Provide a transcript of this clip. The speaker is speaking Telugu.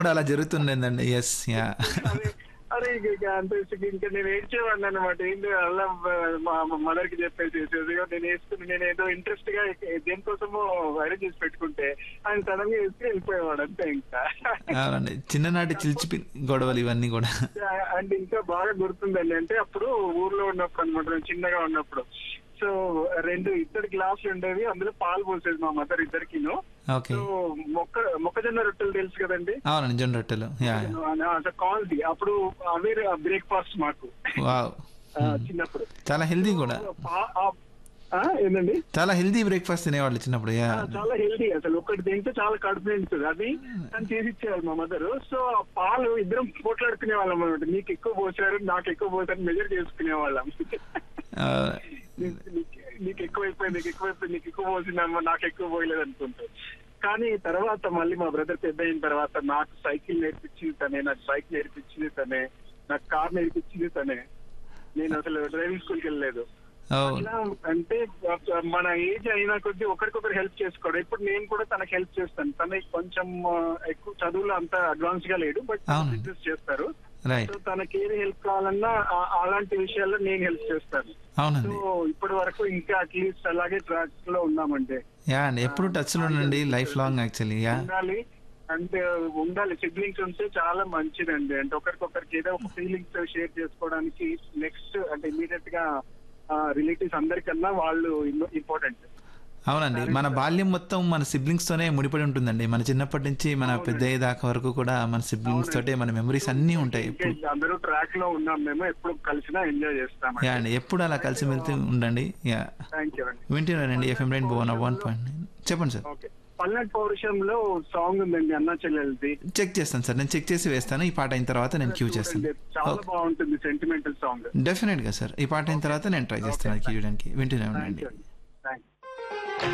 కూడా అలా జరుగుతుండేదండి ఎస్ యా అరే అరే ఇక ఇక అంత ఇసుక ఇంకా నేను ఏడ్చేవాడిని అనమాట ఏంటి అలా మా మదర్ కి చెప్పేసి ఇదిగో నేను వేసుకుని నేను ఏదో ఇంట్రెస్ట్ గా దేనికోసమో అరేంజ్ చేసి పెట్టుకుంటే ఆయన సడన్ గా వేసుకుని వెళ్ళిపోయేవాడు అంతే ఇంకా అవునండి చిన్ననాటి చిలిచిపి గొడవలు ఇవన్నీ కూడా అండ్ ఇంకా బాగా గుర్తుందండి అంటే అప్పుడు ఊర్లో ఉన్నప్పుడు అనమాట నేను చిన్నగా ఉన్నప్పుడు సో రెండు ఇద్దరు గ్లాసులు ఉండేవి అందులో పాలు పోసేది మా మదర్ ఇద్దరికిను ఓకే సో మొక్క మొక్కజొన్న రొట్టెలు తెలుసు కదండి అవునండి జొన్న రొట్టెలు యా కాల్ది అప్పుడు అవే బ్రేక్ఫాస్ట్ మాకు వావ్ ఆ, చిన్నప్పుడు చాలా హెల్దీ కూడా పా- ఆ- ఆ, ఏందండి చాలా హెల్దీ బ్రేక్ఫాస్ట్ తినేవాళ్ళు చిన్నప్పుడు యా ఆ, చాలా హెల్దీ అసలు ఒకటి తింటే చాలా కడుపు నిండుతుంది అది అని చేసి ఇచ్చేవాళ్ళు మా మదర్ సో ఆ పాలు ఇద్దరం పోట్లాడుకునే వాళ్ళం అనమాట నీకు ఎక్కువ పోసారు నాకు ఎక్కువ పోసారు మెజర్ చేసుకునే వాళ్ళం ఆ, నీకు ఎక్కువైపోయింది నీకు ఎక్కువైపోయింది నీకు ఎక్కువ పోసిందమ్మా నాకు ఎక్కువ పోయలేదు అనుకుంటా కానీ తర్వాత మళ్ళీ మా బ్రదర్ పెద్ద అయిన తర్వాత నాకు సైకిల్ నేర్పించింది తనే నాకు బైక్ నేర్పించింది తనే నాకు కార్ నేర్పించింది తనే నేను అసలు డ్రైవింగ్ స్కూల్కి వెళ్ళలేదు ఓ అట్లా అంటే మన ఏజ్ అయినా కొద్దీ ఒకరికొకరు హెల్ప్ చేసుకోవడం ఇప్పుడు నేను కూడా తనకి హెల్ప్ చేస్తాను తనకి కొంచెం ఆ, ఎక్కువ చదువులో అంత అడ్వాన్స్ గా లేడు బట్ అవును. బిజినెస్ చేస్తారు రైట్ సో తనకి ఏది హెల్ప్ కావాలన్నా ఆ- అలాంటి విషయాల్లో నేను హెల్ప్ చేస్తాను సో అవునండి ఇప్పటి వరకు ఇంకా అట్లీస్ట్ అలాగే ట్రాక్ లో ఉన్నామంటే యా అండి ఎప్పుడు టచ్ లో ఉండండి లైఫ్ లాంగ్ యాక్చువల్లీ యా ఉండాలి అంటే ఉండాలి సిబ్లింగ్స్ ఉంటే చాలా మంచిదండి అంటే ఒకరికొకరికి ఏదో ఒక ఫీలింగ్స్ షేర్ చేసుకోవడానికి నెక్స్ట్ అంటే ఇమీడియట్ గా రిలేటివ్స్ అందరికన్నా వాళ్ళు ఇంపార్టెంట్ అవునండి మన బాల్యం మొత్తం మన సిబ్లింగ్స్ తోనే ముడిపడి ఉంటుందండి మన చిన్నప్పటి నుంచి మన పెద్ద అయ్యేదాకా వరకు కూడా మన సిబ్లింగ్స్ తోటే మన మెమరీస్ అన్నీ ఉంటాయి ఎప్పుడు అందరూ ట్రాక్ లో ఉన్నాం మేము ఎప్పుడు కలిసినా ఎంజాయ్ చేస్తాం యా అండి ఎప్పుడు అలా కలిసి వెళ్తూ ఉండండి యా థ్యాంక్ యూ అండి వింటున్నారండి FM rain one one point చెప్పండి సార్ ఓకే పల్నాడు పౌరుషంలో సాంగ్ ఉందండి అన్న చెల్లెలది చెక్ చేస్తాను సార్ నేను చెక్ చేసి వేస్తాను ఈ పాట అయిన తర్వాత నేను క్యూ చేస్తాను చాలా బాగుంటుంది సెంటిమెంటల్ సాంగ్ డెఫినెట్ గా సార్ ఈ పాట అయిన తర్వాత నేను ట్రై చేస్తాను అది క్యూ చేయడానికి వింటూనే ఉండండి థ్యాంక్ యూ